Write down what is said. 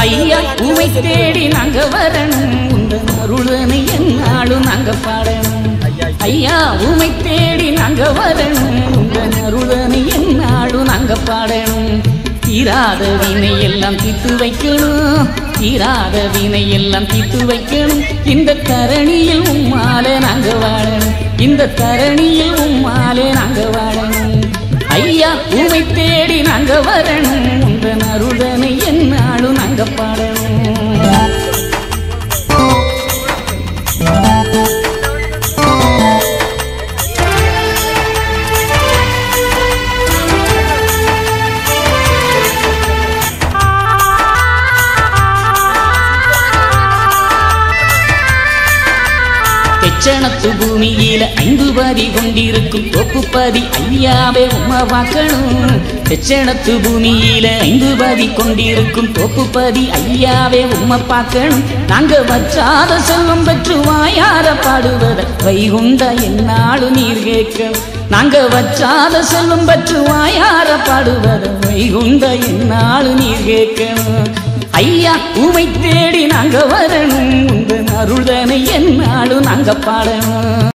ஐயா உமை தேடி நாங்க வரணும் உந்த அருளனை என்னாலும் நாங்க பாடணும் ஐயா உமை தேடி நாங்க வரணும் உந்த அருளனை என்னாலும் நாங்க பாடணும் தீராத வினை எல்லாம் தீர்த்து வைக்கணும் தீராத வினை எல்லாம் தீர்த்து வைக்கணும் இந்த தரணியில் உம்மாலே நாங்க வாழணும் இந்த தரணியில் உம்மாலே நாங்க வாழணும் ஐயா உமை தேடி நாங்க வரணும் உந்த அருளனை என்னாலும் நாங்க பாடணும் தெச்சணத்து பூமியில ஐந்து பாதி கொண்டிருக்கும் தொப்புப்பாதி ஐயாவே உம்மா பார்க்கணும் தெச்சணத்து பூமியில ஐந்து பாதி கொண்டிருக்கும் தொப்புப்பாதி ஐயாவே உம்மை பார்க்கணும் நாங்க வற்றாத செல்வம் பெற்று வாயார பாடுவத வைகுண்ட என்னாலும் நீர் கேட்கணும் நாங்க வற்றாத செல்வம் பெற்று வாயார பாடுவத வைகுண்ட என்னாலும் நீர் கேட்கணும் ஐயா உமை தேடி நாங்க வரணும் உந்த அருள்தனை என்னாலும் நாங்க பாடணும்